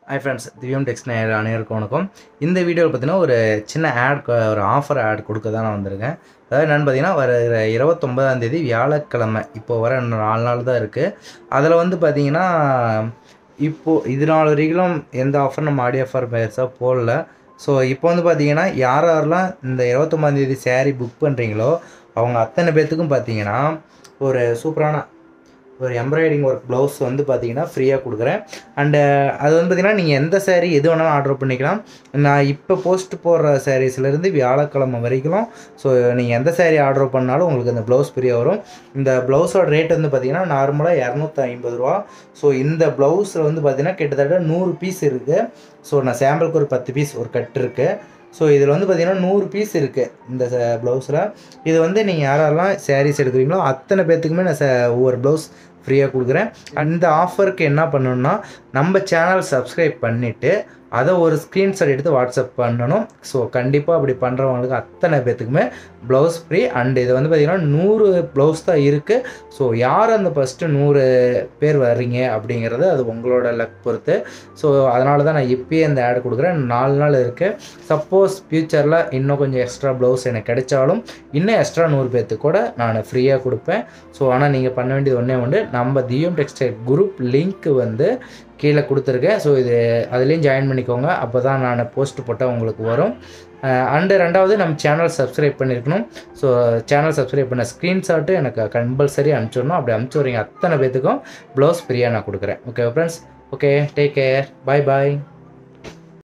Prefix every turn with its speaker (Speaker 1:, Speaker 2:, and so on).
Speaker 1: hi friends திவ்யம் டெக்ஸ் நேர் அனைவருக்கும் வணக்கம் இந்த வீடியோவில் பார்த்தீங்கன்னா ஒரு சின்ன ஆட் ஒரு ஆஃபர் ஆட் கொடுக்க தான் நான் வந்திருக்கேன் அதாவது என்னென்னு பார்த்தீங்கன்னா வர இருபத்தொம்பதாம் தேதி வியாழக்கிழமை இப்போ வர இன்னும் நாலு நாள் தான் இருக்குது அதில் வந்து பார்த்தீங்கன்னா இப்போது இது நாள் வரைக்கும் எந்த ஆஃபர் நம்ம ஆடியோ ஆஃபர் பெருசாக போடல ஸோ இப்போ வந்து பார்த்தீங்கன்னா யார் யாரெல்லாம் இந்த இருபத்தொம்பதாம் தேதி saree புக் பண்ணுறீங்களோ அவங்க அத்தனை பேர்த்துக்கும் பார்த்தீங்கன்னா ஒரு சூப்பரான ஒரு எம்ப்ராய்டிங் ஒர்க் ப்ளவுஸ் வந்து பார்த்தீங்கன்னா ஃப்ரீயாக கொடுக்குறேன் அண்டு அது வந்து பார்த்தீங்கன்னா நீங்கள் எந்த saree எது வேணாலும் ஆர்டர் பண்ணிக்கலாம் நான் இப்போ போஸ்ட் போடுற சாரீஸ்லேருந்து வியாழக்கிழமை வரைக்கும் ஸோ நீங்கள் எந்த saree ஆர்டர் பண்ணாலும் உங்களுக்கு அந்த ப்ளவுஸ் ஃப்ரீயாக வரும் இந்த ப்ளவுஸோட ரேட் வந்து பார்த்தீங்கன்னா நார்மலாக இரநூத்தி ஐம்பது ரூபா ஸோ இந்த ப்ளவுஸில் வந்து பார்த்தீங்கன்னா கிட்டத்தட்ட நூறு பீஸ் இருக்குது ஸோ நான் சாம்பிளுக்கு ஒரு பத்து பீஸ் ஒரு கட் இருக்குது ஸோ இதில் வந்து பார்த்தீங்கன்னா நூறு பீஸ் இருக்குது இந்த ப்ளவுஸில் இது வந்து நீங்கள் யாரெல்லாம் சாரீஸ் எடுக்கிறீங்களோ அத்தனை பேர்த்துக்குமே நான் ச ஒவ்வொரு ப்ளவுஸ் ஃப்ரீயாக கொடுக்குறேன் அந்த ஆஃபருக்கு என்ன பண்ணணும்னா நம்ம சேனல் சப்ஸ்கிரைப் பண்ணிவிட்டு அதை ஒரு ஸ்க்ரீன்ஷாட் எடுத்து வாட்ஸ்அப் பண்ணணும் ஸோ கண்டிப்பாக அப்படி பண்ணுறவங்களுக்கு அத்தனை பேர்த்துக்குமே ப்ளவுஸ் ஃப்ரீ அண்ட் இது வந்து பார்த்திங்கன்னா நூறு ப்ளவுஸ் தான் இருக்குது ஸோ யார் அந்த ஃபஸ்ட்டு நூறு பேர் வர்றீங்க அப்படிங்கிறது அது உங்களோட லக் பொறுத்து ஸோ அதனால தான் நான் இப்பயே இந்த ஆட் கொடுக்குறேன் நாலு நாள் இருக்குது சப்போஸ் ஃப்யூச்சரில் இன்னும் கொஞ்சம் எக்ஸ்ட்ரா ப்ளவுஸ் எனக்கு கிடைச்சாலும் இன்னும் எக்ஸ்ட்ரா நூறு பேர்த்துக்கு கூட நான் ஃப்ரீயாக கொடுப்பேன் ஸோ ஆனால் நீங்கள் பண்ண வேண்டியது ஒன்றே ஒன்று நம்ம தியம் டெக்ஸ்டைல் குரூப் லிங்க் வந்து கீழே கொடுத்துருக்கேன் ஸோ இது அதுலேயும் ஜாயின் பண்ணிக்கோங்க அப்போ தான் நான் போஸ்ட் போட்டால் உங்களுக்கு வரும் அண்டு ரெண்டாவது நம்ம சேனல் சப்ஸ்கிரைப் பண்ணியிருக்கணும் ஸோ சேனல் சப்ஸ்கிரைப் பண்ண ஸ்க்ரீன்ஷாட்டு எனக்கு கம்பல்சரி அனுப்பிச்சிடணும் அப்படி அனுப்பிச்சி வரீங்க அத்தனை பேத்துக்கும் ப்ளவுஸ் ஃப்ரீயாக நான் கொடுக்குறேன் okay friends okay take care bye பாய்